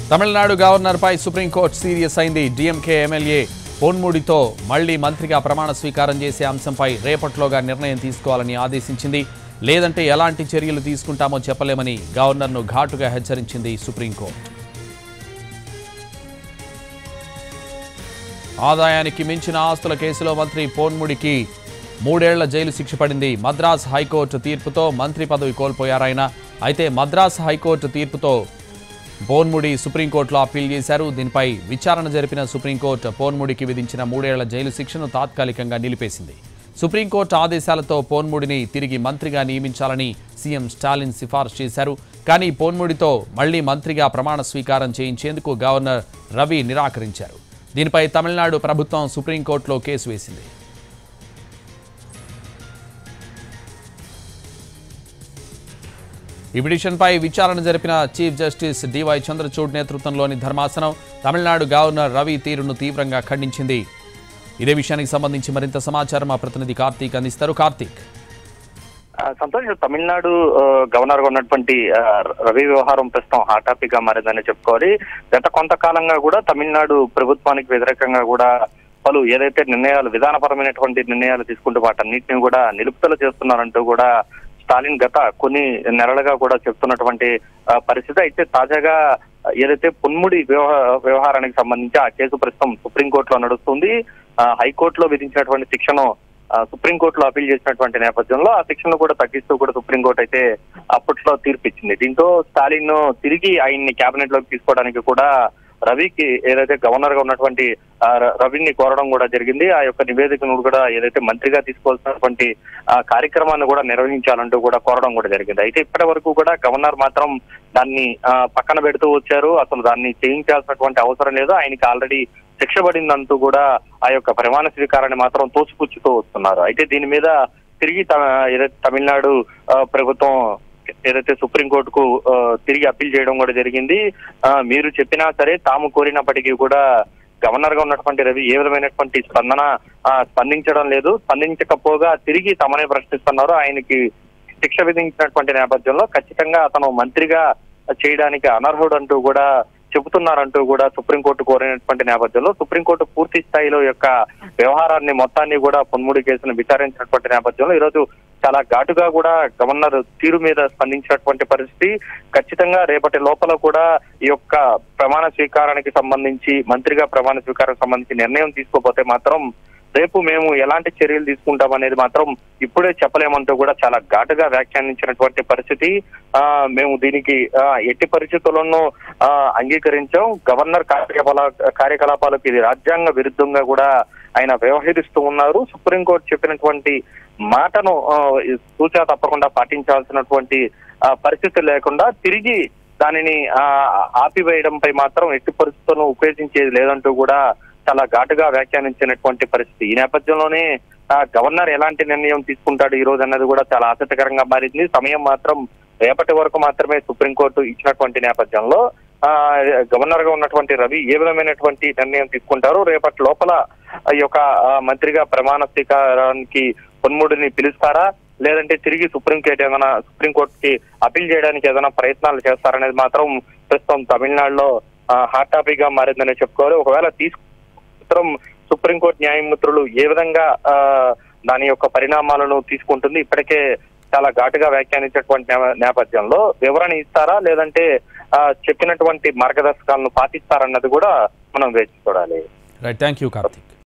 తమిళనాడు గవర్నర్పై supreme court serious అయింది DMK MLA పొన్ముడితో మళ్లీ మంత్రిగా ప్రమాణ స్వీకారం చేసే అంశంపై రేపట్లోగా నిర్ణయం తీసుకోవాలని ఆదేశించింది లేదంటే ఎలాంటి చర్యలు తీసుకుంటామో చెప్పలేమని గవర్నర్ను ఘాటుగా హెచ్చరించింది సుప్రీంకోర్టు ఆదాయానికి మించిన ఆస్తుల కేసులో మంత్రి పోన్ముడికి మూడేళ్ల జైలు శిక్ష పడింది మద్రాస్ హైకోర్టు తీర్పుతో మంత్రి పదవి కోల్పోయారాయన అయితే మద్రాస్ హైకోర్టు తీర్పుతో పోన్ముడి సుప్రీంకోర్టులో అప్పీల్ చేశారు దీనిపై విచారణ జరిపిన సుప్రీంకోర్టు పోన్ముడికి విధించిన మూడేళ్ల జైలు శిక్షను తాత్కాలికంగా నిలిపేసింది సుప్రీంకోర్టు ఆదేశాలతో పోన్ముడిని తిరిగి మంత్రిగా నియమించాలని సీఎం స్టాలిన్ సిఫార్సు చేశారు కానీ పోన్ముడితో మళ్లీ మంత్రిగా ప్రమాణ స్వీకారం చేయించేందుకు గవర్నర్ రవి నిరాకరించారు దీనిపై తమిళనాడు ప్రభుత్వం సుప్రీంకోర్టులో కేసు వేసింది ఈ పిటిషన్పై విచారణ జరిపిన చీఫ్ జస్టిస్ డివై చంద్రచూడ్ నేతృత్వంలోని ధర్మాసనం తమిళనాడు గవర్నర్ రవి తీరును తీవ్రంగా ఖండించింది ఇదే విషయానికి సంబంధించి మరింత సమాచారం మా ప్రతినిధి కార్తీక్ అందిస్తారు కార్తీక్ ఆ, సంతోష్ తమిళనాడు ఆ, గవర్నర్ గా ఉన్నటువంటి ఆ, రవి వ్యవహారం ప్రస్తుతం హాట్ టాపిక్ గా మారిందని చెప్పుకోవాలి గత కొంతకాలంగా కూడా తమిళనాడు ప్రభుత్వానికి వ్యతిరేకంగా కూడా పలు ఏదైతే నిర్ణయాలు విధానపరమైనటువంటి నిర్ణయాలు తీసుకుంటూ వాటన్నిటిని కూడా నిలుపుదల చేస్తున్నారంటూ కూడా స్టాలిన్ గత కొన్ని నెలలుగా కూడా చెప్తున్నటువంటి ఆ, పరిస్థితి అయితే తాజాగా ఏదైతే పొన్ముడి వ్యవహ- వ్యవహారానికి సంబంధించి ఆ కేసు ప్రస్తుతం సుప్రీంకోర్టులో నడుస్తుంది ఆ, హైకోర్టులో విధించినటువంటి శిక్షను ఆ, సుప్రీంకోర్టులో అప్పీల్ చేసినటువంటి నేపథ్యంలో ఆ శిక్షను కూడా తగ్గిస్తూ కూడా సుప్రీంకోర్టు అయితే అప్పట్లో తీర్పు ఇచ్చింది దీంతో స్టాలిన్ తిరిగి ఆయన్ని కేబినెట్ లోకి తీసుకోవడానికి కూడా రవికి ఏదైతే గవర్నర్ గా ఉన్నటువంటి ఆ, ర- రవిని కోరడం కూడా జరిగింది ఆ యొక్క నివేదికను కూడా ఏదైతే మంత్రిగా తీసుకోవాల్సినటువంటి ఆ కార్యక్రమాన్ని కూడా నిర్వహించాలంటూ కూడా కోరడం కూడా జరిగింది అయితే ఇప్పటి వరకు కూడా గవర్నర్ మాత్రం దాన్ని ఆ, పక్కన పెడుతూ వచ్చారు అసలు దాన్ని చేయించాల్సినటువంటి అవసరం లేదు ఆయనకి ఆల్రెడీ శిక్ష పడిందంటూ కూడా ఆ యొక్క ప్రమాణ స్వీకారాన్ని మాత్రం తోసిపుచ్చుతూ వస్తున్నారు అయితే దీని మీద తిరిగి త- ఏదైతే తమిళనాడు ఆ, ప్రభుత్వం ఏదైతే సుప్రీంకోర్టుకు ఆ, తిరిగి అప్పీల్ చేయడం కూడా జరిగింది ఆ, మీరు చెప్పినా సరే తాము కోరినప్పటికీ కూడా గవర్నర్ గా ఉన్నటువంటి రవి ఏ విధమైనటువంటి స్పందన ఆ, స్పందించడం లేదు స్పందించకపోగా తిరిగి తమనే ప్రశ్నిస్తున్నారు ఆయనకి శిక్ష విధించినటువంటి నేపథ్యంలో ఖచ్చితంగా అతను మంత్రిగా చేయడానికి అనర్హుడు అంటూ కూడా చెబుతున్నారంటూ కూడా సుప్రీంకోర్టు కోరినటువంటి నేపథ్యంలో సుప్రీంకోర్టు పూర్తి స్థాయిలో యొక్క వ్యవహారాన్ని మొత్తాన్ని కూడా పొన్ముడి కేసును విచారించినటువంటి నేపథ్యంలో ఈరోజు చాలా ఘాటుగా కూడా గవర్నర్ తీరు మీద స్పందించినటువంటి పరిస్థితి ఖచ్చితంగా రేపటి లోపల కూడా ఈ యొక్క ప్రమాణ స్వీకారానికి సంబంధించి మంత్రిగా ప్రమాణ స్వీకారం సంబంధించి నిర్ణయం తీసుకోకపోతే మాత్రం రేపు మేము ఎలాంటి చర్యలు తీసుకుంటాం అనేది మాత్రం ఇప్పుడే చెప్పలేమంటూ కూడా చాలా ఘాటుగా వ్యాఖ్యానించినటువంటి పరిస్థితి ఆ మేము దీనికి ఆ, ఎట్టి పరిస్థితుల్లోనూ ఆ, అంగీకరించాం గవర్నర్ కార్యకలా కార్యకలాపాలకు ఇది రాజ్యాంగ విరుద్ధంగా కూడా ఆయన వ్యవహరిస్తూ ఉన్నారు సుప్రీంకోర్టు చెప్పినటువంటి మాటను ఆ, సూచన తప్పకుండా పాటించాల్సినటువంటి ఆ, పరిస్థితి లేకుండా తిరిగి దానిని ఆ, ఆపివేయడంపై మాత్రం ఎట్టి పరిస్థితులను ఉపయోగించేది లేదంటూ కూడా చాలా ఘాటుగా వ్యాఖ్యానించినటువంటి పరిస్థితి ఈ నేపథ్యంలోనే ఆ, గవర్నర్ ఎలాంటి నిర్ణయం తీసుకుంటాడు ఈ రోజు అన్నది కూడా చాలా ఆసక్తికరంగా మారింది సమయం మాత్రం రేపటి వరకు మాత్రమే సుప్రీంకోర్టు ఇచ్చినటువంటి నేపథ్యంలో ఆ గవర్నర్ గా ఉన్నటువంటి రవి ఏ విధమైనటువంటి నిర్ణయం తీసుకుంటారు రేపటి లోపల ఈ యొక్క ఆ, మంత్రిగా ప్రమాణ స్వీకారానికి పొన్ముడిని పిలుస్తారా లేదంటే తిరిగి సుప్రీంకోర్టు ఏదైనా సుప్రీంకోర్టుకి అప్పీల్ చేయడానికి ఏదైనా ప్రయత్నాలు చేస్తారనేది మాత్రం ప్రస్తుతం తమిళనాడులో హాట్ టాపిక్ గా మారిందని చెప్పుకోవాలి ఒకవేళ తీసుకు మాత్రం సుప్రీంకోర్టు న్యాయమూర్తులు ఏ విధంగా ఆ, దాని యొక్క పరిణామాలను తీసుకుంటుంది ఇప్పటికే చాలా ఘాటుగా వ్యాఖ్యానించినటువంటి నేప- నేపథ్యంలో వివరణ ఇస్తారా లేదంటే ఆ, చెప్పినటువంటి మార్గదర్శకాలను పాటిస్తారన్నది కూడా మనం వేచి చూడాలి రైట్ థ్యాంక్ యూ కార్తీక్